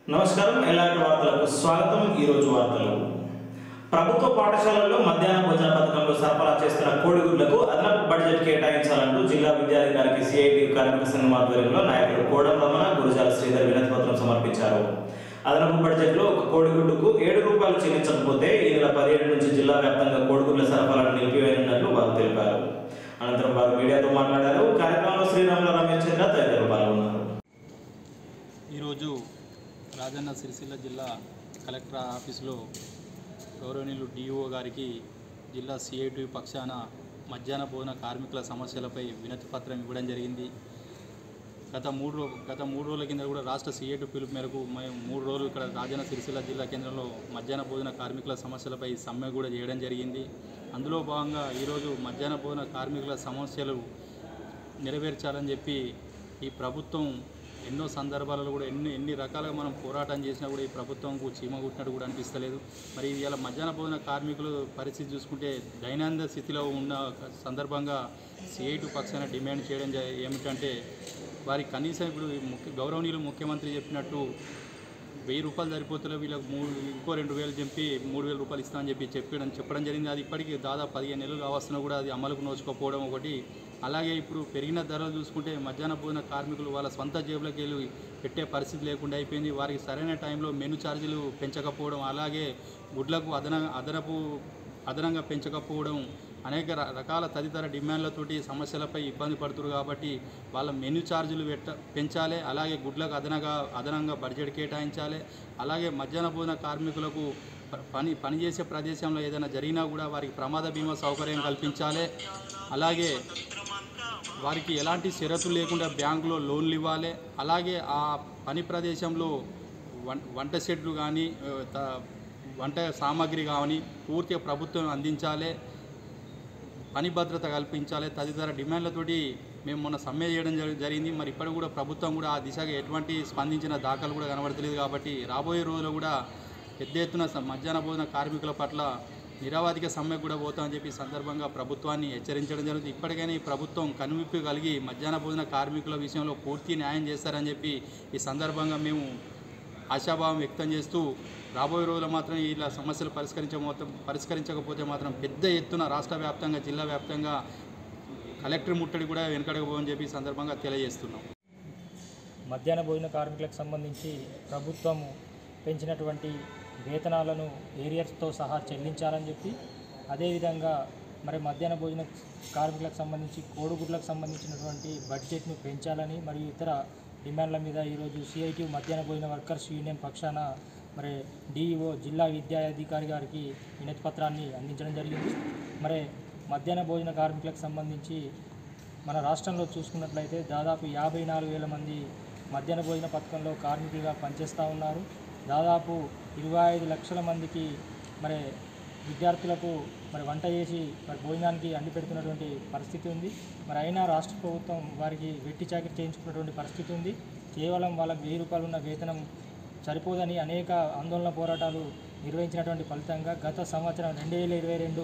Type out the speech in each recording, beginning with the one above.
నమస్కారం ఎలాంటి వార్తలకు స్వాగతం ఈరోజు వార్తలు ప్రభుత్వ పాఠశాలల్లో మధ్యాహ్న భోజన పథకంలో సరఫరా చేస్తున్న కోడిగుడ్లకు అదనపు బడ్జెట్ కేటాయించాలంటూ జిల్లా విద్యాధికారికి సిఐటి కార్మిక సంఘం ఆధ్వర్యంలో నాయకులు కోడం రమణ గురుజాల శ్రీధర్ వినతి పత్రం సమర్పించారు అదనపు బడ్జెట్లో ఒక కోడిగుడ్డుకు ఏడు రూపాయలు చెల్లించకపోతే ఈ నెల పదిహేడు నుంచి జిల్లా వ్యాప్తంగా కోడిగుడ్ల సరఫరాను నిలిపివేయనున్నట్లు వారు తెలిపారు అనంతరం వారు మీడియాతో మాట్లాడారు కార్యక్రమంలో శ్రీరాముల రమేష్ చంద్ర తదితరులు పాల్గొన్నారు ఈరోజు రాజన్న సిరిసిల్ల జిల్లా కలెక్టర్ ఆఫీసులో గౌరవనీయులు డిఓ గారికి జిల్లా సిఐటి పక్షాన మధ్యాహ్న భోజన కార్మికుల సమస్యలపై వినతి పత్రం ఇవ్వడం జరిగింది గత మూడు రో గత మూడు రోజుల కింద కూడా రాష్ట్ర సిఐటి పిలుపు మేరకు మేము మూడు రోజులు ఇక్కడ రాజన్న సిరిసిల్ల జిల్లా కేంద్రంలో మధ్యాహ్న భోజన కార్మికుల సమస్యలపై సమ్మె కూడా చేయడం జరిగింది అందులో భాగంగా ఈరోజు మధ్యాహ్న భోజన కార్మికుల సమస్యలు నెరవేర్చాలని చెప్పి ఈ ప్రభుత్వం ఎన్నో సందర్భాలలో కూడా ఎన్ని ఎన్ని రకాలుగా మనం పోరాటం చేసినా కూడా ఈ ప్రభుత్వంకు చీమ కుట్టినట్టు కూడా అనిపిస్తలేదు మరి ఇవాళ మధ్యాహ్న భోజన కార్మికులు పరిస్థితి చూసుకుంటే దైనందిన స్థితిలో ఉన్న సందర్భంగా సిఐటి పక్షాన డిమాండ్ చేయడం జ- ఏమిటంటే వారికి కనీసం ఇప్పుడు ఈ ముఖ్య గౌరవనీయులు ముఖ్యమంత్రి చెప్పినట్టు వెయ్యి రూపాయలు సరిపోతలేవు వీళ్ళకి మూడు ఇంకో రెండు వేలు చెప్పి మూడు వేల రూపాయలు ఇస్తా అని చెప్పి చెప్పడం చెప్పడం జరిగింది అది ఇప్పటికీ దాదాపు పదిహేను నెలలు కావస్తున్నా కూడా అది అమలుకు నోచుకోకపోవడం ఒకటి అలాగే ఇప్పుడు పెరిగిన ధరలు చూసుకుంటే మధ్యాహ్న భోజన కార్మికులు వాళ్ళ సొంత జేబులోకి వెళ్ళి పెట్టే పరిస్థితి లేకుండా అయిపోయింది వారికి సరైన టైంలో మెను ఛార్జీలు పెంచకపోవడం అలాగే గుడ్లకు అదన అదనపు అదనంగా పెంచకపోవడం అనేక ర- రకాల తదితర డిమాండ్లతోటి సమస్యలపై ఇబ్బంది పడుతున్నారు కాబట్టి వాళ్ళ మెను ఛార్జీలు పెట్ట పెంచాలి అలాగే గుడ్లకు అదనంగా అదనంగా బడ్జెట్ కేటాయించాలి అలాగే మధ్యాహ్న భోజన కార్మికులకు ప- పని పనిచేసే ప్రదేశంలో ఏదైనా జరిగినా కూడా వారికి ప్రమాద బీమా సౌకర్యం కల్పించాలి అలాగే వారికి ఎలాంటి షరతులు లేకుండా బ్యాంకులో లోన్లు ఇవ్వాలి అలాగే ఆ పని ప్రదేశంలో వం- వంట సెట్లు కానీ ఆ, త- వంట సామాగ్రి కానీ పూర్తిగా ప్రభుత్వం అందించాలి పని భద్రత కల్పించాలి తదితర డిమాండ్లతోటి మేము మొన్న సమ్మె చేయడం జరి- జరిగింది మరి ఇప్పటికి కూడా ప్రభుత్వం కూడా ఆ దిశగా ఎటువంటి స్పందించిన దాఖలు కూడా కనబడతలేదు కాబట్టి రాబోయే రోజుల్లో కూడా పెద్ద ఎత్తున స- మధ్యాహ్న భోజన కార్మికుల పట్ల నిరవాధిక సమ్మె కూడా పోతామని చెప్పి ఈ సందర్భంగా ప్రభుత్వాన్ని హెచ్చరించడం జరుగుతుంది ఇప్పటికైనా ఈ ప్రభుత్వం కనువిప్పు కలిగి మధ్యాహ్న భోజన కార్మికుల విషయంలో పూర్తి న్యాయం చేస్తారని చెప్పి ఈ సందర్భంగా మేము ఆశాభావం వ్యక్తం చేస్తూ రాబోయే రోజుల్లో మాత్రం ఇలా సమస్యలు పరిష్కరించ పరిష్కరించకపోతే మాత్రం పెద్ద ఎత్తున రాష్ట్ర వ్యాప్తంగా జిల్లా వ్యాప్తంగా కలెక్టర్ ముట్టడి కూడా వెనకడకపోవని చెప్పి ఈ సందర్భంగా తెలియజేస్తున్నాం మధ్యాహ్న భోజన కార్మికులకు సంబంధించి ప్రభుత్వం పెంచినటువంటి వేతనాలను ఏరియర్స్తో సహా చెల్లించాలని చెప్పి అదేవిధంగా మరి మధ్యాహ్న భోజన కార్మికులకు సంబంధించి కోడిగుడ్లకు సంబంధించినటువంటి బడ్జెట్ను పెంచాలని మరియు ఇతర డిమాండ్ల మీద ఈరోజు సిఐటి మధ్యాహ్న భోజన వర్కర్స్ యూనియన్ పక్షాన మరి డిఈఓ జిల్లా విద్యాధికారి గారికి వినతి పత్రాన్ని అందించడం జరిగింది మరి మధ్యాహ్న భోజన కార్మికులకు సంబంధించి మన రాష్ట్రంలో చూసుకున్నట్లయితే దాదాపు యాభై నాలుగు వేల మంది మధ్యాహ్న భోజన పథకంలో కార్మికులుగా పనిచేస్తూ ఉన్నారు దాదాపు ఇరవై ఐదు లక్షల మందికి మరి విద్యార్థులకు మరి వంట చేసి మరి భోజనానికి అండి పెడుతున్నటువంటి పరిస్థితి ఉంది మరి అయినా రాష్ట్ర ప్రభుత్వం వారికి వెట్టి చాకరీ చేయించుకున్నటువంటి పరిస్థితి ఉంది కేవలం వాళ్ళకి వెయ్యి రూపాయలు ఉన్న వేతనం సరిపోదని అనేక ఆందోళన పోరాటాలు నిర్వహించినటువంటి ఫలితంగా గత సంవత్సరం రెండు వేల ఇరవై రెండు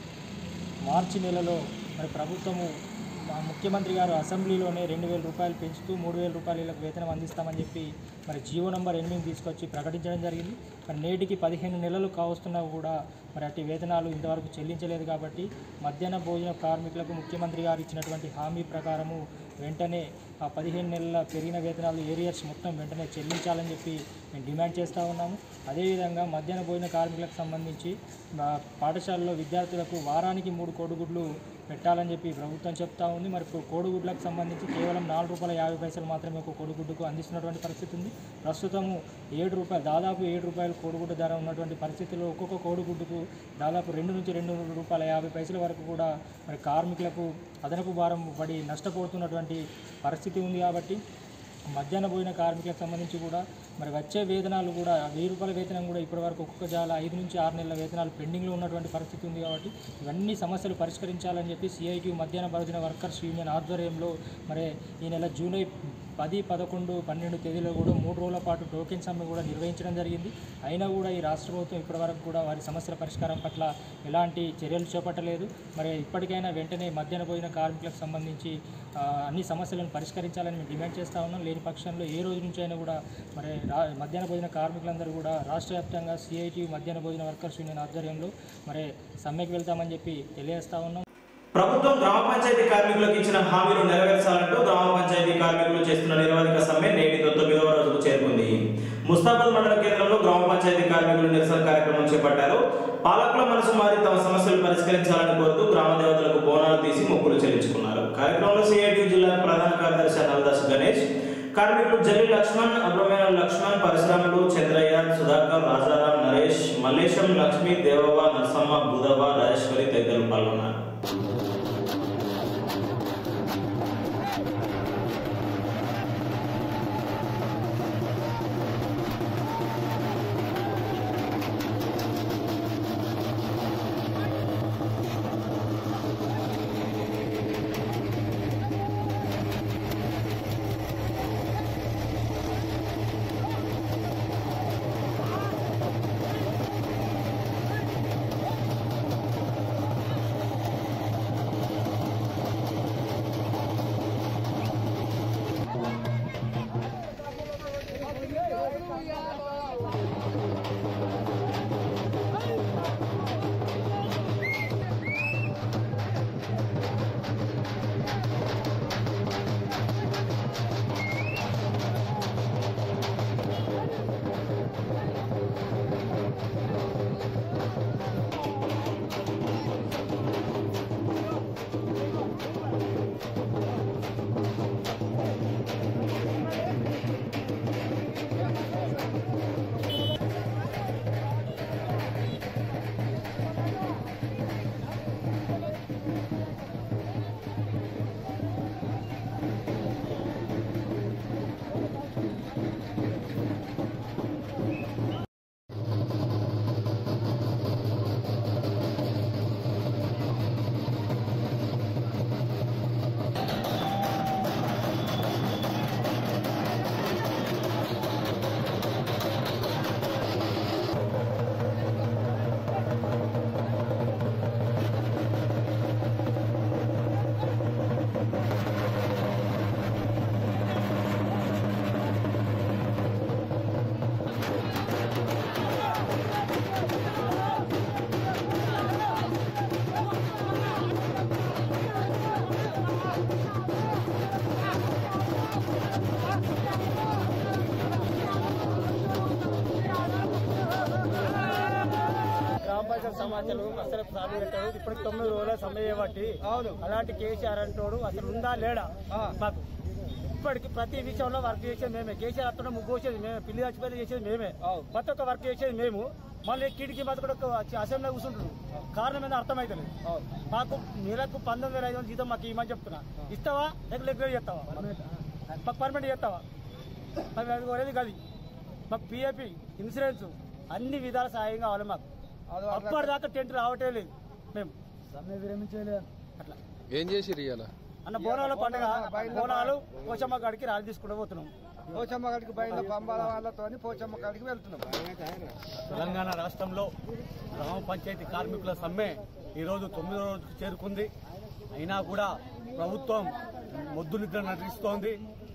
మార్చి నెలలో మరి ప్రభుత్వము మా ముఖ్యమంత్రి గారు అసెంబ్లీలోనే రెండు వేల రూపాయలు పెంచుతూ మూడు వేల రూపాయల వీళ్ళకి వేతనం అందిస్తామని చెప్పి మరి జీవో నంబర్ ఎనిమిది తీసుకొచ్చి ప్రకటించడం జరిగింది మరి నేటికి పదిహేను నెలలు కావస్తున్నా కూడా మరి అట్టి వేతనాలు ఇంతవరకు చెల్లించలేదు కాబట్టి మధ్యాహ్న భోజన కార్మికులకు ముఖ్యమంత్రి గారు ఇచ్చినటువంటి హామీ ప్రకారము వెంటనే ఆ పదిహేను నెలల పెరిగిన వేతనాలు ఏరియర్స్ మొత్తం వెంటనే చెల్లించాలని చెప్పి మేము డిమాండ్ చేస్తూ ఉన్నాము అదేవిధంగా మధ్యాహ్న భోజన కార్మికులకు సంబంధించి మా పాఠశాలలో విద్యార్థులకు వారానికి మూడు కోడిగుడ్లు పెట్టాలని చెప్పి ప్రభుత్వం చెప్తా ఉంది మరి ఇప్పుడు కోడిగుడ్లకు సంబంధించి కేవలం నాలుగు రూపాయల యాభై పైసలు మాత్రమే ఒక కోడిగుడ్డుకు అందిస్తున్నటువంటి పరిస్థితి ఉంది ప్రస్తుతము ఏడు రూపాయలు దాదాపు ఏడు రూపాయలు కోడిగుడ్డు ధర ఉన్నటువంటి పరిస్థితుల్లో ఒక్కొక్క కోడిగుడ్డుకు దాదాపు రెండు నుంచి రెండు రూపాయల యాభై పైసల వరకు కూడా మరి కార్మికులకు అదనపు భారం పడి నష్టపోతున్నటువంటి పరిస్థితి ఉంది కాబట్టి మధ్యాహ్న భోజన కార్మికులకు సంబంధించి కూడా మరి వచ్చే వేతనాలు కూడా వెయ్యి రూపాయల వేతనం కూడా ఇప్పటివరకు ఒక్కొక్క జాల ఐదు నుంచి ఆరు నెలల వేతనాలు పెండింగ్లో ఉన్నటువంటి పరిస్థితి ఉంది కాబట్టి ఇవన్నీ సమస్యలు పరిష్కరించాలని చెప్పి సిఐటి మధ్యాహ్న భోజన వర్కర్స్ యూనియన్ ఆధ్వర్యంలో మరి ఈ నెల జూలై పది పదకొండు పన్నెండు తేదీలో కూడా మూడు రోజుల పాటు టోకెన్ సమ్మె కూడా నిర్వహించడం జరిగింది అయినా కూడా ఈ రాష్ట్ర ప్రభుత్వం ఇప్పటివరకు కూడా వారి సమస్యల పరిష్కారం పట్ల ఎలాంటి చర్యలు చేపట్టలేదు మరి ఇప్పటికైనా వెంటనే మధ్యాహ్న భోజన కార్మికులకు సంబంధించి ఆ, అన్ని సమస్యలను పరిష్కరించాలని మేము డిమాండ్ చేస్తూ ఉన్నాం లేని పక్షంలో ఏ రోజు నుంచి అయినా కూడా మరి రా మధ్యాహ్న భోజన కార్మికులందరూ కూడా రాష్ట్ర వ్యాప్తంగా సిఐటి మధ్యాహ్న భోజన వర్కర్స్ యూనియన్ ఆధ్వర్యంలో మరి సమ్మెకి వెళ్తామని చెప్పి తెలియజేస్తా ఉన్నాం ప్రభుత్వం గ్రామ పంచాయతీ కార్మికులకు ఇచ్చిన హామీలు నెరవేర్చాలంటూ గ్రామ పంచాయతీ కార్మికులు చేస్తున్న నిరవధిక సమ్మె నేటితో తొమ్మిదవ రోజుకు చేరుకుంది ముస్తాబాద్ మండల కేంద్రంలో గ్రామ పంచాయతీ కార్మికులు నిరసన కార్యక్రమం చేపట్టారు పాలకుల మనసు మారి తమ సమస్యలు పరిష్కరించాలని కోరుతూ గ్రామ దేవతలకు బోనాలు తీసి మొక్కులు చెల్లించుకున్నారు కార్యక్రమంలో సిఐటి జిల్లా ప్రధాన కార్యదర్శి నవదాస్ గణేష్ కార్మికులు జల్లి లక్ష్మణ్ అబ్రమేణ లక్ష్మణ్ పరశురాములు చంద్రయ్య సుధాకర్ రాజారాం నరేష్ మల్లేశం లక్ష్మి దేవవ నరసమ్మ బుధవ రాజేశ్వరి తదితరులు పాల్గొన్నారు గ్రామ పంచాయతీ సమాచారం అసలు ప్రాధాన్యత పెట్టాడు ఇప్పటికి తొమ్మిది రోజుల సమ్మె చేయబట్టి అవును అలాంటి కేసీఆర్ అంటాడు అసలు ఉందా లేడా మాకు ఇప్పటికి ప్రతి విషయంలో వర్క్ చేసేది మేమే కేసీఆర్ అక్కడ ముగ్గు వచ్చేది మేమే పిల్లి చచ్చిపోయి చేసేది మేమే ప్రతి ఒక్క వర్క్ చేసేది మేము మళ్ళీ కిటికీ మాత్రం కూడా వచ్చి అసెంబ్లీ కూర్చుంటారు కారణం ఏందో అర్థమైతలేదు మాకు నెలకు పంతొమ్మిది వేల ఐదు వందల జీతం మాకు ఇవ్వమని చెప్తున్నా ఇస్తావా లేక రెగ్యులర్ చేస్తావా మాకు పర్మనెంట్ చేస్తావా మరి అది కోరేది కాదు మాకు పిఏపి ఇన్సూరెన్స్ అన్ని విధాల సాయం కావాలి మాకు అప్పటిదాకా టెంట్ రావటే లేదు మేము సమ్మె విరమించలేదు అట్లా ఏం చేసిర్రు ఇవాళ అన్న బోనాల పండుగ బోనాలు పోచమ్మ కాడికి రాజు తీసుకుంటూ పోతున్నాం పోచమ్మ కాడికి బయట పంబాల వాళ్ళతో పోచమ్మ కాడికి వెళ్తున్నాం తెలంగాణ రాష్ట్రంలో గ్రామ పంచాయతీ కార్మికుల సమ్మె ఈరోజు తొమ్మిదో రోజుకు చేరుకుంది అయినా కూడా ప్రభుత్వం మొద్దు నిద్ర నటిస్తోంది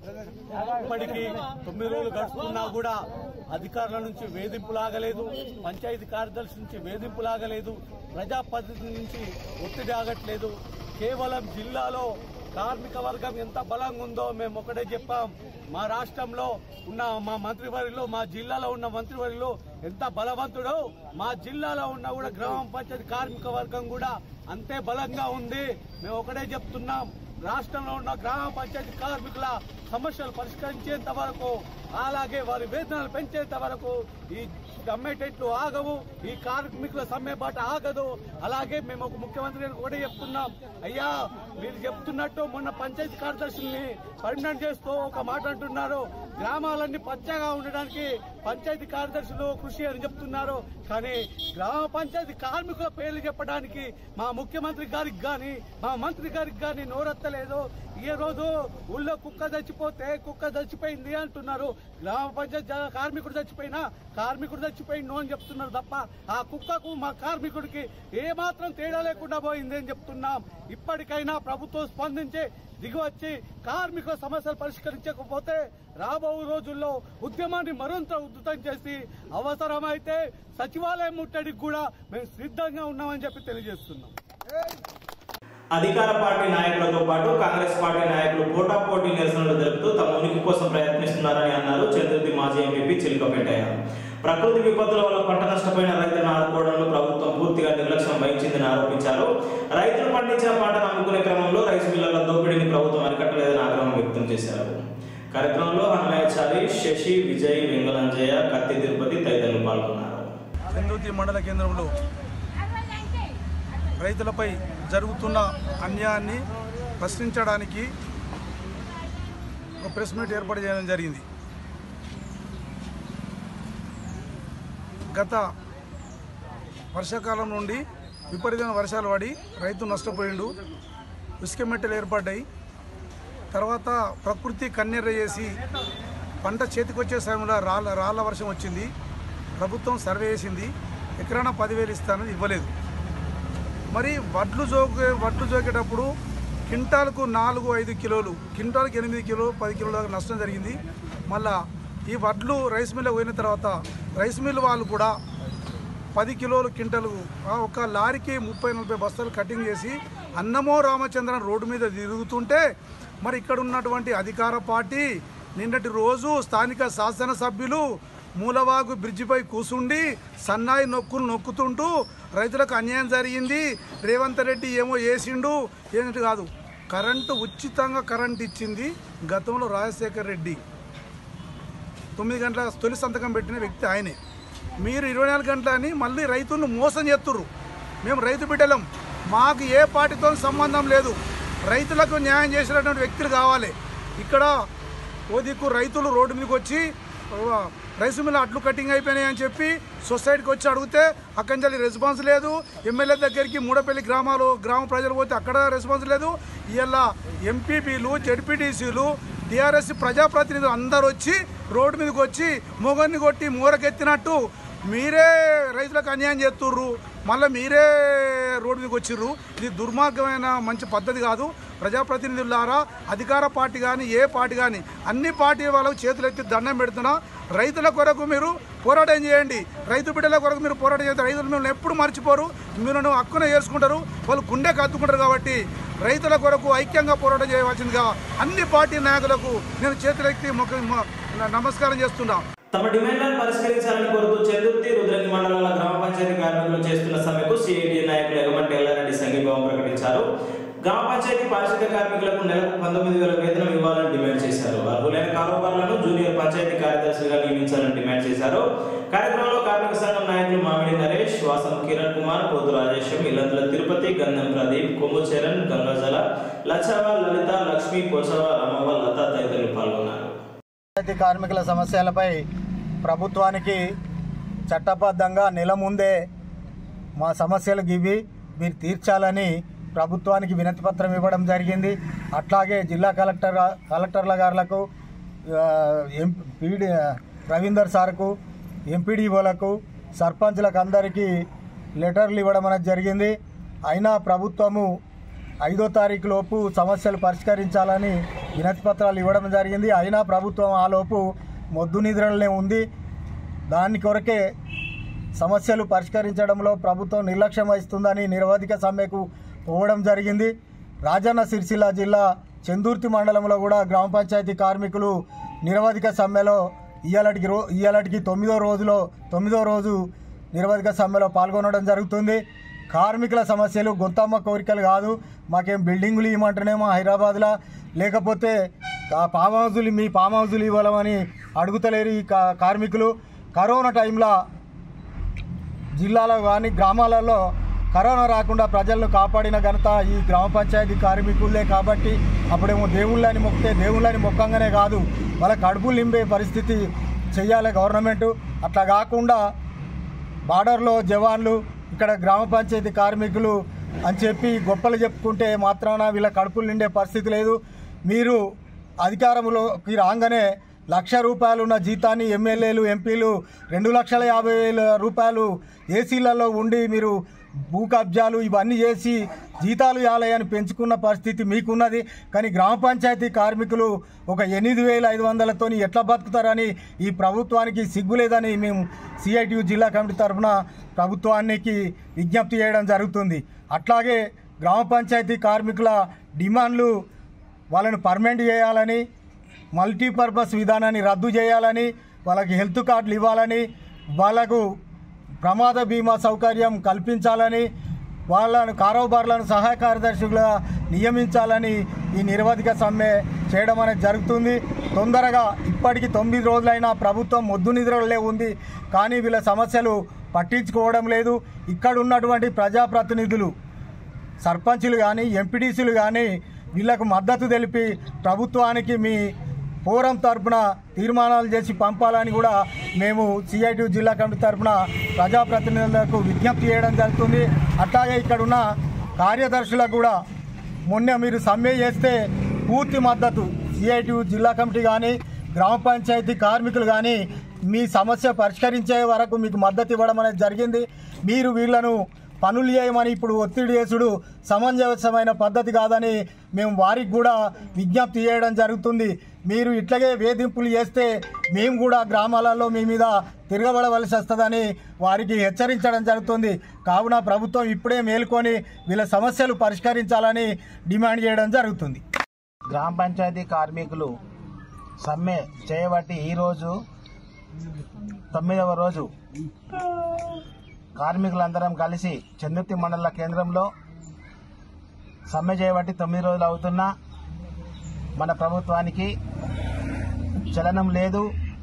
ఇప్పటికీ తొమ్మిది రోజులు గడుస్తున్నా కూడా అధికారుల నుంచి వేధింపులాగలేదు పంచాయతీ కార్యదర్శి నుంచి వేధింపులాగలేదు ప్రజాప్రతినిధి నుంచి ఒత్తిడి ఆగట్లేదు కేవలం జిల్లాలో కార్మిక వర్గం ఎంత బలంగా ఉందో మేము ఒకటే చెప్పాం మా రాష్ట్రంలో ఉన్న మా మంత్రివర్యులు మా జిల్లాలో ఉన్న మంత్రివర్యులు ఎంత బలవంతుడో మా జిల్లాలో ఉన్న కూడా గ్రామ పంచాయతీ కార్మిక వర్గం కూడా అంతే బలంగా ఉంది మేము ఒకటే చెప్తున్నాం రాష్ట్రంలో ఉన్న గ్రామ పంచాయతీ కార్మికుల సమస్యలు పరిష్కరించేంత వరకు అలాగే వారి వేతనాలు పెంచేంత వరకు ఈ సమ్మెటెట్లు ఆగవు ఈ కార్మికుల సమ్మె బాట ఆగదు అలాగే మేము ఒక ముఖ్యమంత్రి గారికి ఒకటే చెప్తున్నాం అయ్యా మీరు చెప్తున్నట్టు మొన్న పంచాయతీ కార్యదర్శుల్ని పర్మనెంట్ చేస్తూ ఒక మాట అంటున్నారు గ్రామాలన్నీ పచ్చగా ఉండడానికి పంచాయతీ కార్యదర్శులు కృషి అని చెప్తున్నారు కానీ గ్రామ పంచాయతీ కార్మికుల పేర్లు చెప్పడానికి మా ముఖ్యమంత్రి గారికి గాని మా మంత్రి గారికి గాని నోరెత్తలేదు ఈ రోజు ఊళ్ళో కుక్క చచ్చిపోతే కుక్క చచ్చిపోయింది అంటున్నారు గ్రామ పంచాయతీ జ- కార్మికుడు చచ్చిపోయినా కార్మికుడు చచ్చిపోయిండు అని చెప్తున్నారు తప్ప ఆ కుక్కకు మా కార్మికుడికి ఏ మాత్రం తేడా లేకుండా పోయింది అని చెప్తున్నాం ఇప్పటికైనా ప్రభుత్వం స్పందించి దిగివచ్చి కార్మికుల సమస్యలు పరిష్కరించకపోతే రాబో రోజుల్లో ఉద్యమాన్ని మరింత ఉధృతం చేసి అవసరమైతే సచివాలయం ముట్టడికి కూడా మేము సిద్ధంగా ఉన్నామని చెప్పి తెలియజేస్తున్నాం అధికార పార్టీ నాయకులతో పాటు కాంగ్రెస్ పార్టీ నాయకులు పోటాపోటీ నిరసనలు తెలుపుతూ తమ ఉనికి కోసం ప్రయత్నిస్తున్నారని అన్నారు చంద్రుతి మాజీ ఎంపీ చిలుకపెట్టయ్య ప్రకృతి విపత్తుల వల్ల పంట నష్టపోయిన రైతులను ఆదుకోవడంలో ప్రభుత్వం పూర్తిగా నిర్లక్ష్యం వహించిందని ఆరోపించారు రైతులు పండించిన పంటను అమ్ముకునే క్రమంలో రైస్ మిల్లర్ల దోపిడీని ప్రభుత్వం అరికట్టలేదని ఆగ్రహం వ్యక్తం చేశారు కార్యక్రమంలో హనుమయ్యచారి శశి విజయ్ వెంగళంజయ్య కత్తి తిరుపతి తదితరులు పాల్గొన్నారు చందుర్తి మండల కేంద్రంలో రైతులపై జరుగుతున్న అన్యాయాన్ని ప్రశ్నించడానికి ఒక ప్రెస్ మీట్ ఏర్పాటు చేయడం జరిగింది గత వర్షాకాలం నుండి విపరీతమైన వర్షాలు పడి రైతు నష్టపోయిండు ఇసుక మెట్టలు ఏర్పడ్డాయి తర్వాత ప్రకృతి కన్నెర్ర చేసి పంట చేతికొచ్చే సమయంలో రాళ్ళ రాళ్ళ వర్షం వచ్చింది ప్రభుత్వం సర్వే చేసింది ఎకరాన పదివేలు ఇస్తానని ఇవ్వలేదు మరి వడ్లు జోకే వడ్లు జోకేటప్పుడు క్వింటాల్కు నాలుగు ఐదు కిలోలు క్వింటాల్కి ఎనిమిది కిలో పది కిలోల దాకా నష్టం జరిగింది మళ్ళా ఈ వడ్లు రైస్ మిల్ పోయిన తర్వాత రైస్ మిల్ వాళ్ళు కూడా పది కిలోలు క్వింటలు ఆ, ఒక లారీకి ముప్పై నలభై బస్తాలు కటింగ్ చేసి అన్నమో రామచంద్రన్ రోడ్డు మీద తిరుగుతుంటే మరి ఇక్కడ ఉన్నటువంటి అధికార పార్టీ నిన్నటి రోజు స్థానిక శాసనసభ్యులు మూలవాగు బ్రిడ్జిపై కూసుండి సన్నాయి నొక్కులు నొక్కుతుంటూ రైతులకు అన్యాయం జరిగింది రేవంత్ రెడ్డి ఏమో వేసిండు ఏంటి కాదు కరెంటు ఉచితంగా కరెంట్ ఇచ్చింది గతంలో రాజశేఖర్ రెడ్డి తొమ్మిది గంటల తొలి సంతకం పెట్టిన వ్యక్తి ఆయనే మీరు ఇరవై నాలుగు గంటలని మళ్ళీ రైతులను మోసం చేస్తుర్రు మేము రైతు బిడ్డలం మాకు ఏ పార్టీతో సంబంధం లేదు రైతులకు న్యాయం చేసినటువంటి వ్యక్తులు కావాలి ఇక్కడ ఓ దిక్కు రైతులు రోడ్డు మీదకి వచ్చి ఆ, రైస్ మిల్ అడ్లు కటింగ్ అయిపోయినాయి అని చెప్పి సొసైటీకి వచ్చి అడిగితే అక్కడి నుంచి రెస్పాన్స్ లేదు ఎమ్మెల్యే దగ్గరికి మూడపల్లి గ్రామాలు గ్రామ ప్రజలు పోతే అక్కడ రెస్పాన్స్ లేదు ఇలా ఎంపీపీలు జడ్పీటీసీలు టీఆర్ఎస్ ప్రజాప్రతినిధులు అందరూ వచ్చి రోడ్డు మీదకి వచ్చి మొగన్ని కొట్టి మూరకెత్తినట్టు మీరే రైతులకు అన్యాయం చేస్తుర్రు మళ్ళీ మీరే రోడ్డు మీదకి వచ్చిర్రు ఇది దుర్మార్గమైన మంచి పద్ధతి కాదు ప్రజాప్రతినిధులారా అధికార పార్టీ కానీ ఏ పార్టీ కానీ అన్ని పార్టీ వాళ్ళకు చేతులు ఎత్తి దండం పెడుతున్నా రైతుల కొరకు మీరు పోరాటం చేయండి రైతు బిడ్డల కొరకు మీరు పోరాటం చేస్తే రైతులు మిమ్మల్ని ఎప్పుడు మర్చిపోరు మీరు హక్కున చేసుకుంటారు వాళ్ళు గుండె కత్తుకుంటారు కాబట్టి రైతుల కొరకు ఐక్యంగా పోరాటం చేయవలసిందిగా అన్ని పార్టీ నాయకులకు నేను చేతులెత్తి మొక్క మొ- నమస్కారం చేస్తున్నా తమ డిమాండ్లను పరిష్కరించాలని కోరుతూ చందుర్తి రుద్రంగి మండలాల గ్రామ పంచాయతీ కార్మికులు చేస్తున్న సమ్మెకు సిఐటి నాయకులు ఎగమంటి ఎల్లారెడ్డి సంఘీభావం ప్రకటించారు గ్రామ పంచాయతీ పారిశుద్ధ్య కార్మికులకు నెలకు పంతొమ్మిది వేల వేతనం ఇవ్వాలని డిమాండ్ చేశారు అర్హులైన కారోబార్లను జూనియర్ పంచాయతీ కార్యదర్శిగా నియమించాలని డిమాండ్ చేశారు కార్యక్రమంలో కార్మిక సంఘం నాయకులు మామిడి నరేష్ వాసం కిరణ్ కుమార్ పోతు రాజేశం ఇల్లందుల తిరుపతి గంధం ప్రదీప్ కొమ్ము చరణ్ గంగాజల లచ్చవ లలిత లక్ష్మి పోచవ రమవ లత తదితరులు పాల్గొన్నారు పంచాయతీ కార్మికుల సమస్యలపై ప్రభుత్వానికి చట్టబద్ధంగా నెల ముందే మా సమస్యలు ఇవి మీరు తీర్చాలని ప్రభుత్వానికి వినతి పత్రం ఇవ్వడం జరిగింది అట్లాగే జిల్లా కలెక్టర్ కలెక్టర్ల గారులకు ఆ, ఎం పీడి రవీందర్ సార్కు ఎంపీడీఓలకు సర్పంచ్లకు అందరికీ లెటర్లు ఇవ్వడం అనేది జరిగింది అయినా ప్రభుత్వము ఐదో తారీఖు లోపు సమస్యలు పరిష్కరించాలని వినతి పత్రాలు ఇవ్వడం జరిగింది అయినా ప్రభుత్వం ఆ లోపు మొద్దు నిద్రలనే ఉంది దాని కొరకే సమస్యలు పరిష్కరించడంలో ప్రభుత్వం నిర్లక్ష్యం వహిస్తుందని నిరవధిక సమ్మెకు పోవడం జరిగింది రాజన్న సిరిసిల్ల జిల్లా చందుర్తి మండలంలో కూడా గ్రామ పంచాయతీ కార్మికులు నిరవధిక సమ్మెలో ఇయ్యాలటికి రో ఇయ్యాలటికి తొమ్మిదో రోజులో తొమ్మిదో రోజు నిరవధిక సమ్మెలో పాల్గొనడం జరుగుతుంది కార్మికుల సమస్యలు గొంతమ్మ కోరికలు కాదు మాకేం బిల్డింగులు ఇవ్వమంటేనేమో హైదరాబాద్లో లేకపోతే కా- ఫామ్ హౌజులు మీ ఫామ్ హౌజులు ఇవ్వాలని అడుగుతలేరు ఈ కా- కార్మికులు కరోనా టైంలో జిల్లాలో కానీ గ్రామాలలో కరోనా రాకుండా ప్రజలను కాపాడిన ఘనత ఈ గ్రామ పంచాయతీ కార్మికులే కాబట్టి అప్పుడేమో దేవుళ్ళని మొక్కితే దేవుళ్ళని మొక్కంగానే కాదు వాళ్ళ కడుపులు నింపే పరిస్థితి చెయ్యాలి గవర్నమెంట్ అట్లా కాకుండా బార్డర్లో జవాన్లు ఇక్కడ గ్రామ పంచాయతీ కార్మికులు అని చెప్పి గొప్పలు చెప్పుకుంటే మాత్రాన వీళ్ళ కడుపులు నిండే పరిస్థితి లేదు మీరు అధికారంలోకి రాగానే లక్ష రూపాయలు ఉన్న జీతాన్ని ఎమ్మెల్యేలు ఎంపీలు రెండు లక్షల యాభై వేల రూపాయలు ఏసీలలో ఉండి మీరు భూ కబ్జాలు ఇవన్నీ చేసి జీతాలు యాలయని పెంచుకున్న పరిస్థితి మీకున్నది కానీ గ్రామ పంచాయతీ కార్మికులు ఒక ఎనిమిది వేల ఐదు వందలతోని ఎట్లా బతుకుతారని ఈ ప్రభుత్వానికి సిగ్గులేదని మేము సిఐటియు జిల్లా కమిటీ తరఫున ప్రభుత్వానికి విజ్ఞప్తి చేయడం జరుగుతుంది అట్లాగే గ్రామ పంచాయతీ కార్మికుల డిమాండ్లు వాళ్ళని పర్మనెంట్ చేయాలని మల్టీపర్పస్ విధానాన్ని రద్దు చేయాలని వాళ్ళకి హెల్త్ కార్డులు ఇవ్వాలని వాళ్ళకు ప్రమాద బీమా సౌకర్యం కల్పించాలని వాళ్ళను కారోబార్లను సహాయ కార్యదర్శులుగా నియమించాలని ఈ నిరవధిక సమ్మె చేయడం అనేది జరుగుతుంది తొందరగా ఇప్పటికి తొమ్మిది రోజులైనా ప్రభుత్వం మొద్దు నిద్రలే ఉంది కానీ వీళ్ళ సమస్యలు పట్టించుకోవడం లేదు ఇక్కడ ఉన్నటువంటి ప్రజాప్రతినిధులు సర్పంచులు కానీ ఎంపీటీసీలు కానీ వీళ్లకు మద్దతు తెలిపి ప్రభుత్వానికి మీ ఫోరం తరపున తీర్మానాలు చేసి పంపాలని కూడా మేము సిఐటి జిల్లా కమిటీ తరపున ప్రజాప్రతినిధులకు విజ్ఞప్తి చేయడం జరుగుతుంది అట్లాగే ఇక్కడ ఉన్న కార్యదర్శులకు కూడా మొన్న మీరు సమ్మె చేస్తే పూర్తి మద్దతు సిఐటి జిల్లా కమిటీ కానీ గ్రామ పంచాయతీ కార్మికులు కానీ మీ సమస్య పరిష్కరించే వరకు మీకు మద్దతు ఇవ్వడం అనేది జరిగింది మీరు వీళ్ళను పనులు చేయమని ఇప్పుడు ఒత్తిడి చేసుడు సమంజసమైన పద్ధతి కాదని మేము వారికి కూడా విజ్ఞప్తి చేయడం జరుగుతుంది మీరు ఇట్లాగే వేధింపులు చేస్తే మేము కూడా గ్రామాలలో మీ మీద తిరగబడవలసి వస్తుందని వారికి హెచ్చరించడం జరుగుతుంది కావున ప్రభుత్వం ఇప్పుడే మేల్కొని వీళ్ళ సమస్యలు పరిష్కరించాలని డిమాండ్ చేయడం జరుగుతుంది గ్రామ పంచాయతీ కార్మికులు సమ్మె చేయబట్టి ఈరోజు తొమ్మిదవ రోజు కార్మికులందరం కలిసి చందుర్తి మండల కేంద్రంలో సమ్మె చేయబట్టి తొమ్మిది రోజులు అవుతున్నా మన ప్రభుత్వానికి చలనం లేదు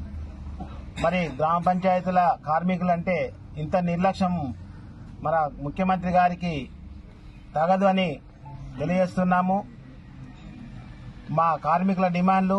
మరి గ్రామ పంచాయతీల కార్మికులంటే ఇంత నిర్లక్ష్యం మన ముఖ్యమంత్రి గారికి తగదు అని తెలియజేస్తున్నాము మా కార్మికుల డిమాండ్లు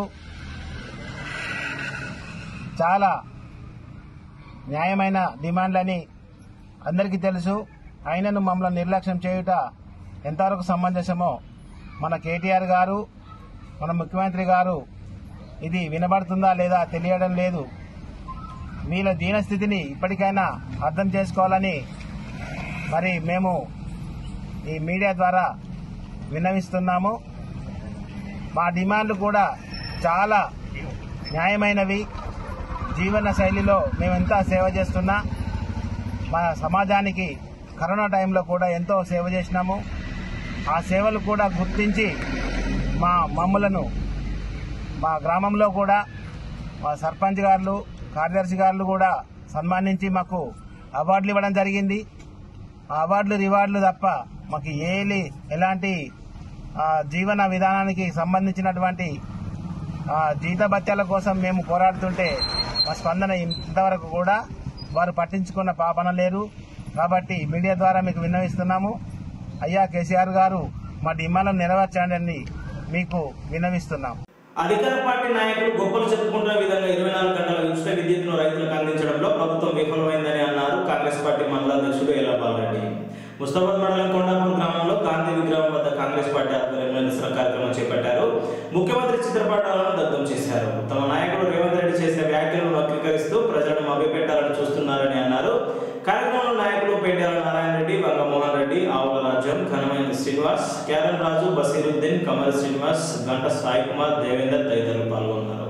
చాలా న్యాయమైన డిమాండ్లని అందరికీ తెలుసు అయినను మమ్మల్ని నిర్లక్ష్యం చేయుట ఎంతవరకు సమంజసమో మన కేటీఆర్ గారు మన ముఖ్యమంత్రి గారు ఇది వినబడుతుందా లేదా తెలియడం లేదు వీళ్ళ దీనస్థితిని ఇప్పటికైనా అర్థం చేసుకోవాలని మరి మేము ఈ మీడియా ద్వారా విన్నవిస్తున్నాము మా డిమాండ్లు కూడా చాలా న్యాయమైనవి జీవన శైలిలో మేము ఎంత సేవ చేస్తున్నా మన సమాజానికి కరోనా టైంలో కూడా ఎంతో సేవ చేసినాము ఆ సేవలు కూడా గుర్తించి మా మమ్ములను మా గ్రామంలో కూడా మా సర్పంచ్ గారు కార్యదర్శి గారు కూడా సన్మానించి మాకు అవార్డులు ఇవ్వడం జరిగింది ఆ అవార్డులు రివార్డులు తప్ప మాకు ఏలి ఎలాంటి ఆ, జీవన విధానానికి సంబంధించినటువంటి ఆ, జీతభత్యాల కోసం మేము పోరాడుతుంటే మా స్పందన ఇంతవరకు కూడా వారు పట్టించుకున్న పాపన లేరు కాబట్టి మీడియా ద్వారా మీకు విన్నవిస్తున్నాము అయ్యా కేసీఆర్ గారు మా డిమాండ్లను నెరవేర్చండి అని మీకు విన్నవిస్తున్నాం అధికార పార్టీ నాయకులు గొప్పలు చెప్పుకుంటున్న విధంగా ఇరవై నాలుగు గంటల ఉచిత విద్యుత్తును రైతులకు అందించడంలో ప్రభుత్వం విఫలమైందని అన్నారు కాంగ్రెస్ పార్టీ మండల అధ్యక్షుడు ఎల్లపాల్ రెడ్డి ముస్తాబాద్ మండలం కొండాపూర్ గ్రామంలో గాంధీ విగ్రహం వద్ద కాంగ్రెస్ పార్టీ ఆధ్వర్యంలో నిరసన కార్యక్రమం చేపట్టారు ముఖ్యమంత్రి చిత్రపటాలను దగ్ధం చేశారు తమ నాయకుడు రేవంత్ రెడ్డి చేసిన వ్యాఖ్యలను వక్రీకరిస్తూ ప్రజలను మభ్యపెట్టాలని చూస్తున్నారని అన్నారు కార్యక్రమంలో నాయకులు పేట్యాల నారాయణ రెడ్డి వంగమోహన్ రెడ్డి ఆవుల రాజ్యం ఘనమైన శ్రీనివాస్ క్యారన్ రాజు బసీరుద్దీన్ కమల్ శ్రీనివాస్ గంట సాయి కుమార్ దేవేందర్ తదితరులు పాల్గొన్నారు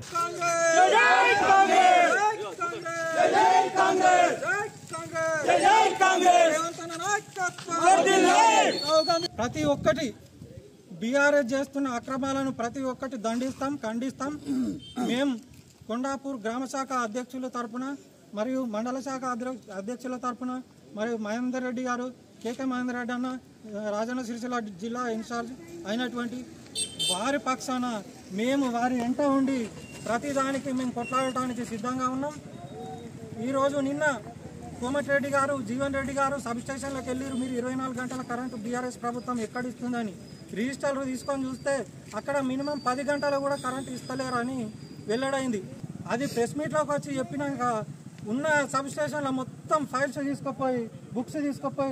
ప్రతి ఒక్కటి బీఆర్ఎస్ చేస్తున్న అక్రమాలను ప్రతి ఒక్కటి దండిస్తాం ఖండిస్తాం మేం కొండాపూర్ గ్రామ శాఖ అధ్యక్షుల తరపున మరియు మండల శాఖ అధ్య- అధ్యక్షుల తరపున మరియు మహేందర్ రెడ్డి గారు కేకే మహేందర్ రెడ్డి అన్న ఆ, రాజన్న సిరిసిల్ల జిల్లా ఇన్ఛార్జ్ అయినటువంటి వారి పక్షాన మేము వారి వెంట ఉండి ప్రతిదానికి మేము కొట్లాడటానికి సిద్ధంగా ఉన్నాం ఈరోజు నిన్న కోమటిరెడ్డి గారు జీవన్ రెడ్డి గారు సబ్ స్టేషన్లకు వెళ్ళారు మీరు ఇరవై నాలుగు గంటల కరెంటు బీఆర్ఎస్ ప్రభుత్వం ఎక్కడ ఇస్తుందని రిజిస్టర్లు తీసుకొని చూస్తే అక్కడ మినిమం పది గంటలు కూడా కరెంటు ఇస్తలేరని వెల్లడైంది అది ప్రెస్ మీట్లోకి వచ్చి చెప్పినాక ఉన్న సబ్ స్టేషన్లో మొత్తం ఫైల్స్ తీసుకుపోయి బుక్స్ తీసుకుపోయి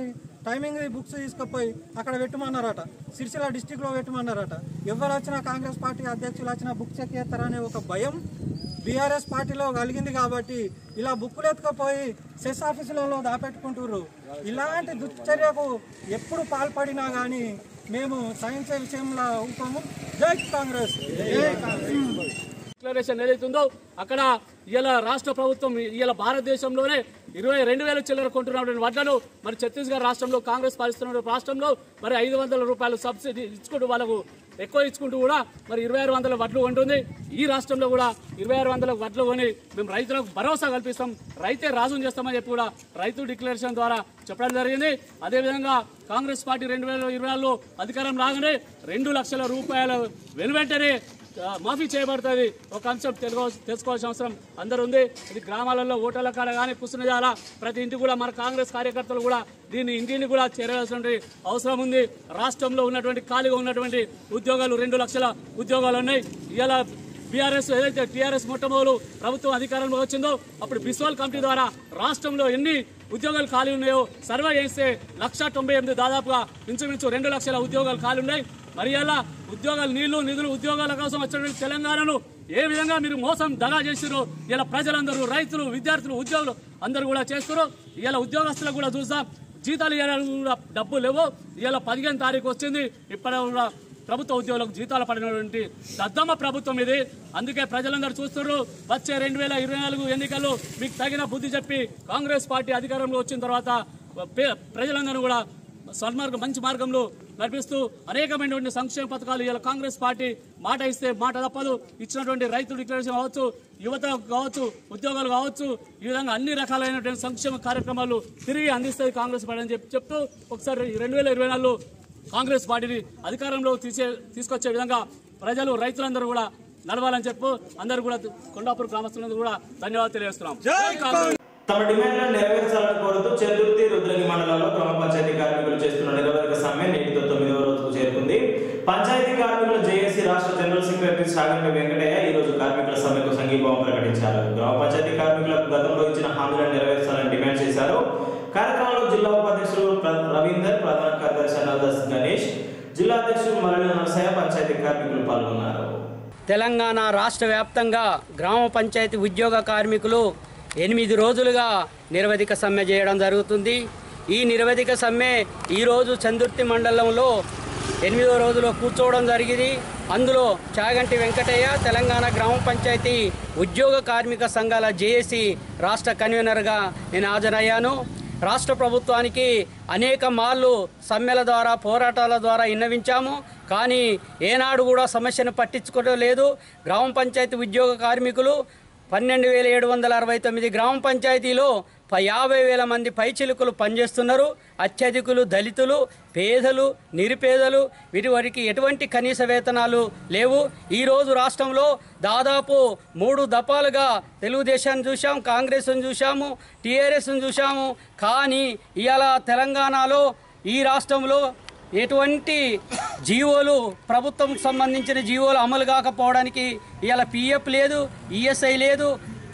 టైమింగ్ బుక్స్ తీసుకుపోయి అక్కడ పెట్టమన్నారట సిరిసిల్ల డిస్టిక్లో పెట్టమన్నారట ఎవరు వచ్చినా కాంగ్రెస్ పార్టీ అధ్యక్షులు వచ్చినా బుక్ చెక్ చేస్తారనే ఒక భయం బీఆర్ఎస్ పార్టీలో కలిగింది కాబట్టి ఇలా బుక్కులు ఎత్తుకపోయి సెస్ ఆఫీసులలో దాపెట్టుకుంటుర్రు ఇలాంటి దుశ్చర్యకు ఎప్పుడు పాల్పడినా కానీ మేము సహించే విషయంలో ఊపము జై కాంగ్రెస్ జై కాంగ్రెస్ డిక్లరేషన్ ఏదైతుందో అక్కడ ఇలా రాష్ట్ర ప్రభుత్వం ఇలా భారతదేశంలోనే ఇరవై రెండు వేల చిల్లర కొంటున్నటువంటి వడ్లను మరి ఛత్తీస్గఢ్ రాష్ట్రంలో కాంగ్రెస్ పాలిస్తున్న రాష్ట్రంలో మరి ఐదు వందల రూపాయలు సబ్సిడీ ఇచ్చుకుంటూ వాళ్ళకు ఎక్కువ ఇచ్చుకుంటూ కూడా మరి ఇరవై ఆరు వందల వడ్లు ఉంటుంది ఈ రాష్ట్రంలో కూడా ఇరవై ఆరు వందల వడ్లు కొని మేము రైతులకు భరోసా కల్పిస్తాం రైతే రాజుని చేస్తామని చెప్పి కూడా రైతు డిక్లరేషన్ ద్వారా చెప్పడం జరిగింది అదేవిధంగా కాంగ్రెస్ పార్టీ రెండు వేల ఇరవై నాలుగులో అధికారం రాగానే రెండు లక్షల రూపాయల వెనువెంటనే ఆ, మాఫీ చేయబడుతుంది ఒక అంశం తెలుగు తెలుసుకోవాల్సిన అవసరం అందరు ఉంది ఇది గ్రామాలలో ఓటర్ల కాడ కానీ కూర్చున్న ప్రతి ఇంటి కూడా మన కాంగ్రెస్ కార్యకర్తలు కూడా దీన్ని ఇంటిని కూడా చేరవలసిన అవసరం ఉంది రాష్ట్రంలో ఉన్నటువంటి ఖాళీగా ఉన్నటువంటి ఉద్యోగాలు రెండు లక్షల ఉద్యోగాలు ఉన్నాయి ఇలా బీఆర్ఎస్ ఏదైతే టీఆర్ఎస్ మొట్టమొదలు ప్రభుత్వం అధికారంలో వచ్చిందో అప్పుడు బిస్వాల్ కమిటీ ద్వారా రాష్ట్రంలో ఎన్ని ఉద్యోగాలు ఖాళీ ఉన్నాయో సర్వే చేస్తే లక్ష తొంభై ఎనిమిది దాదాపుగా ఇంచుమించు రెండు లక్షల ఉద్యోగాలు ఖాళీ ఉన్నాయి మరి ఇలా ఉద్యోగాలు నీళ్లు నిధులు ఉద్యోగాల కోసం వచ్చినటువంటి తెలంగాణను ఏ విధంగా మీరు మోసం దగా చేసిరో ఇలా ప్రజలందరూ రైతులు విద్యార్థులు ఉద్యోగులు అందరూ కూడా చేస్తారు ఇలా ఉద్యోగస్తులకు కూడా చూస్తాం జీతాలు ఇవ్వడానికి కూడా డబ్బులు లేవు ఇలా పదిహేను తారీఖు వచ్చింది ఇప్పటి కూడా ప్రభుత్వ ఉద్యోగులకు జీతాలు పడినటువంటి దద్దమ్మ ప్రభుత్వం ఇది అందుకే ప్రజలందరూ చూస్తున్నారు వచ్చే రెండు వేల ఇరవై నాలుగు ఎన్నికల్లో మీకు తగిన బుద్ధి చెప్పి కాంగ్రెస్ పార్టీ అధికారంలో వచ్చిన తర్వాత పే- ప్రజలందరూ కూడా సన్మార్గం మంచి మార్గంలో నడిపిస్తూ అనేకమైనటువంటి సంక్షేమ పథకాలు ఇలా కాంగ్రెస్ పార్టీ మాట ఇస్తే మాట తప్పదు ఇచ్చినటువంటి రైతు డిక్లరేషన్ కావచ్చు యువత కావచ్చు ఉద్యోగాలు కావచ్చు ఈ విధంగా అన్ని రకాలైనటువంటి సంక్షేమ కార్యక్రమాలు తిరిగి అందిస్తుంది కాంగ్రెస్ పార్టీ అని చెప్పి చెప్తూ ఒకసారి రెండు వేల ఇరవై నాలుగులో కాంగ్రెస్ పార్టీని అధికారంలో తీసే తీసుకొచ్చే విధంగా ప్రజలు రైతులందరూ కూడా నడవాలని చెప్పు అందరూ కూడా కొండాపూర్ గ్రామస్తులందరూ కూడా ధన్యవాదాలు తెలియజేస్తున్నాం జై కాంగ్రెస్ తమ డిమాండ్లను నెరవేర్చాలని కోరుతూ చెందుర్తి రుద్రగి మండలంలో గ్రామ పంచాయతీ కార్మికులు చేస్తున్న నిరవధిక సమ్మె నేటితో తొమ్మిదవ రోజుకు చేరుకుంది పంచాయతీ కార్మికుల జేఏసీ రాష్ట్ర జనరల్ సెక్రటరీ సాగంటి వెంకటయ్య ఈ రోజు కార్మికుల సమ్మెకు సంఘీభావం ప్రకటించారు గ్రామ పంచాయతీ కార్మికులకు గతంలో ఇచ్చిన హామీలను నెరవేర్చాలని డిమాండ్ చేశారు కార్యక్రమంలో జిల్లా ఉపాధ్యక్షులు ప్ర- రవీందర్ ప్రధాన కార్యదర్శి అన్నదాస్ గణేష్ జిల్లా అధ్యక్షులు మరణ నరసయ్య పంచాయతీ కార్మికులు పాల్గొన్నారు తెలంగాణ రాష్ట్ర వ్యాప్తంగా గ్రామ పంచాయతీ ఉద్యోగ కార్మికులు ఎనిమిది రోజులుగా నిరవధిక సమ్మె చేయడం జరుగుతుంది ఈ నిరవధిక సమ్మె ఈరోజు చందుర్తి మండలంలో ఎనిమిదో రోజులో కూర్చోవడం జరిగింది అందులో చాగంటి వెంకటయ్య తెలంగాణ గ్రామ పంచాయతీ ఉద్యోగ కార్మిక సంఘాల జేఏసీ రాష్ట్ర కన్వీనర్గా నేను హాజరయ్యాను రాష్ట్ర ప్రభుత్వానికి అనేక మార్లు సమ్మెల ద్వారా పోరాటాల ద్వారా విన్నవించాము కానీ ఏనాడు కూడా సమస్యను పట్టించుకోవడం లేదు గ్రామ పంచాయతీ ఉద్యోగ కార్మికులు పన్నెండు వేల ఏడు వందల అరవై తొమ్మిది గ్రామ పంచాయతీలో ప- యాభై వేల మంది పైచిలుకలు పనిచేస్తున్నారు అత్యధికులు దళితులు పేదలు నిరుపేదలు వీటి వారికి ఎటువంటి కనీస వేతనాలు లేవు ఈరోజు రాష్ట్రంలో దాదాపు మూడు దఫాలుగా తెలుగుదేశాన్ని చూసాం కాంగ్రెస్ను చూసాము టీఆర్ఎస్ను చూసాము కానీ ఇవాళ తెలంగాణలో ఈ రాష్ట్రంలో ఎటువంటి జీవోలు ప్రభుత్వం సంబంధించిన జీవోలు అమలు కాకపోవడానికి ఇవాళ పిఎఫ్ లేదు ఈఎస్ఐ లేదు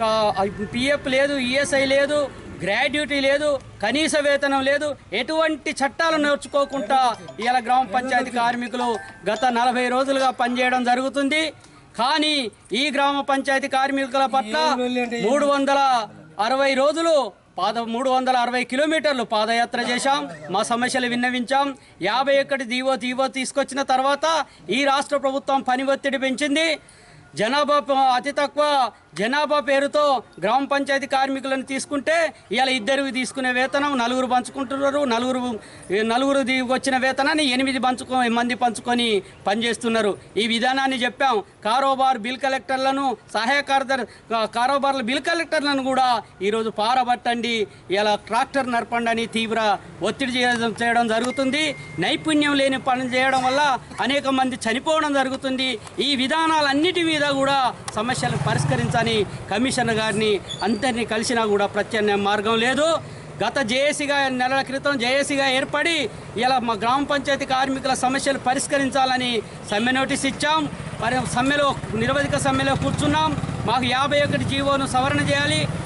పిఎఫ్ లేదు ఈఎస్ఐ లేదు గ్రాడ్యుటీ లేదు కనీస వేతనం లేదు ఎటువంటి చట్టాలు నేర్చుకోకుండా ఇవాళ గ్రామ పంచాయతీ కార్మికులు గత నలభై రోజులుగా పనిచేయడం జరుగుతుంది కానీ ఈ గ్రామ పంచాయతీ కార్మికుల పట్ల మూడు వందల అరవై రోజులు పాద మూడు వందల అరవై కిలోమీటర్లు పాదయాత్ర చేశాం మా సమస్యలు విన్నవించాం యాభై ఒకటి దీవో దీవో తీసుకొచ్చిన తర్వాత ఈ రాష్ట్ర ప్రభుత్వం పని ఒత్తిడి పెంచింది జనాభా ప- అతి తక్కువ జనాభా పేరుతో గ్రామ పంచాయతీ కార్మికులను తీసుకుంటే ఇవాళ ఇద్దరు తీసుకునే వేతనం నలుగురు పంచుకుంటున్నారు నలుగురు నలుగురు ది- వచ్చిన వేతనాన్ని ఎనిమిది పంచుకో మంది పంచుకొని పనిచేస్తున్నారు ఈ విధానాన్ని చెప్పాం కారోబార్ బిల్ కలెక్టర్లను సహాయ కార్యదర్ కారోబార్ల బిల్ కలెక్టర్లను కూడా ఈరోజు పారబట్టండి ఇలా ట్రాక్టర్ నడపండి అని తీవ్ర ఒత్తిడి చేయడం చేయడం జరుగుతుంది నైపుణ్యం లేని పని చేయడం వల్ల అనేక మంది చనిపోవడం జరుగుతుంది ఈ విధానాలన్నిటి మీద కూడా సమస్యలు పరిష్కరించని కమిషనర్ గారిని అందరినీ కలిసినా కూడా ప్రత్యామ్నాయ మార్గం లేదు గత జేఏసీగా నెలల క్రితం జేఏసీగా ఏర్పడి ఇలా మా గ్రామ పంచాయతీ కార్మికుల సమస్యలు పరిష్కరించాలని సమ్మె నోటీస్ ఇచ్చాం మరి సమ్మెలో నిరవధిక సమ్మెలో కూర్చున్నాం మాకు యాభై ఒకటి జీవోను సవరణ చేయాలి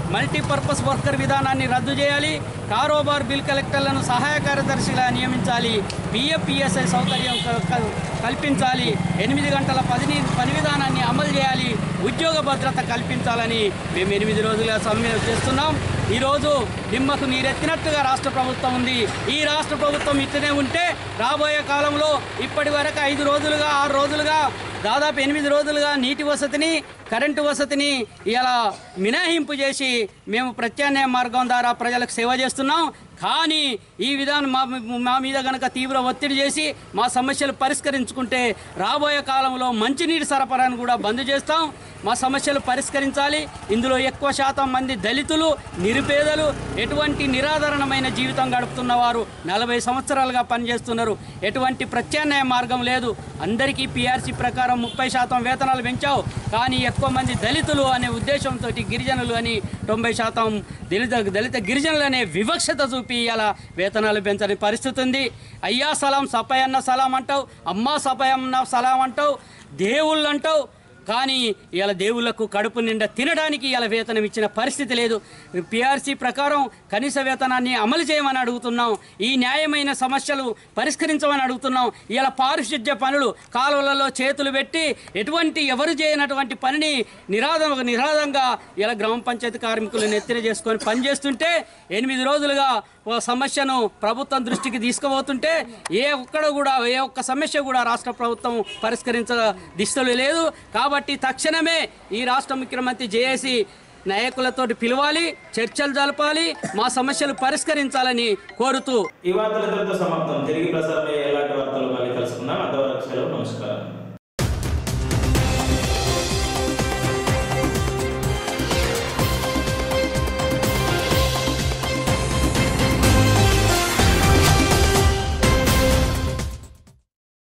మల్టీపర్పస్ వర్కర్ విధానాన్ని రద్దు చేయాలి కారోబార్ బిల్ కలెక్టర్లను సహాయ కార్యదర్శిగా నియమించాలి పిఎఫ్పిఎస్ఐ సౌకర్యం క- క- కల్పించాలి ఎనిమిది గంటల పని పని విధానాన్ని అమలు చేయాలి ఉద్యోగ భద్రత కల్పించాలని మేము ఎనిమిది రోజులుగా సమ్మె చేస్తున్నాం ఈరోజు నిమ్మకు నీరెత్తినట్టుగా రాష్ట్ర ప్రభుత్వం ఉంది ఈ రాష్ట్ర ప్రభుత్వం ఇట్లనే ఉంటే రాబోయే కాలంలో ఇప్పటి వరకు ఐదు రోజులుగా ఆరు రోజులుగా దాదాపు ఎనిమిది రోజులుగా నీటి వసతిని కరెంటు వసతిని ఇలా మినహాయింపు చేసి మేము ప్రత్యామ్నాయ మార్గం ద్వారా ప్రజలకు సేవ చేస్తున్నాం కానీ ఈ విధానం మా మా మీద గనక తీవ్ర ఒత్తిడి చేసి మా సమస్యలు పరిష్కరించుకుంటే రాబోయే కాలంలో మంచినీటి సరఫరాను కూడా బంద్ చేస్తాం మా సమస్యలు పరిష్కరించాలి ఇందులో ఎక్కువ శాతం మంది దళితులు నిరుపేదలు ఎటువంటి నిరాదరణమైన జీవితం గడుపుతున్న వారు నలభై సంవత్సరాలుగా పనిచేస్తున్నారు ఎటువంటి ప్రత్యామ్నాయ మార్గం లేదు అందరికీ పిఆర్సీ ప్రకారం ముప్పై శాతం వేతనాలు పెంచావు కానీ ఎక్కువ మంది దళితులు అనే ఉద్దేశంతో గిరిజనులు అని తొంభై శాతం దళిత దళిత గిరిజనులు అనే వివక్షత చూపి ఇలా వేతనాలు పెంచని పరిస్థితి ఉంది అయ్యా సలాం సపయన్న సలాం అంటావు అమ్మా సపయన్న సలాం అంటావు దేవుళ్ళు అంటావు కానీ ఇలా దేవుళ్లకు కడుపు నిండా తినడానికి ఇలా వేతనం ఇచ్చిన పరిస్థితి లేదు పిఆర్సీ ప్రకారం కనీస వేతనాన్ని అమలు చేయమని అడుగుతున్నాం ఈ న్యాయమైన సమస్యలు పరిష్కరించమని అడుగుతున్నాం ఇలా పారిశుద్ధ్య పనులు కాలువలలో చేతులు పెట్టి ఎటువంటి ఎవరు చేయనటువంటి పనిని నిరాధం నిరాధంగా ఇలా గ్రామ పంచాయతీ కార్మికులు నెత్తిన చేసుకొని పనిచేస్తుంటే ఎనిమిది రోజులుగా ఓ సమస్యను ప్రభుత్వం దృష్టికి తీసుకుపోతుంటే ఏ ఒక్కడ కూడా ఏ ఒక్క సమస్య కూడా రాష్ట్ర ప్రభుత్వం పరిష్కరించ దిశలు లేదు కాబట్టి తక్షణమే ఈ రాష్ట్ర ముఖ్యమంత్రి జేఏసీ నాయకులతోటి పిలవాలి చర్చలు జరపాలి మా సమస్యలు పరిష్కరించాలని కోరుతూ ఈ వార్తలు ఇంతటితో సమాప్తం తిరిగి ప్రసారమయ్యే ఎలాంటి వార్తలు మళ్ళీ కలుసుకుందాం అంతవరకు సెలవు నమస్కారం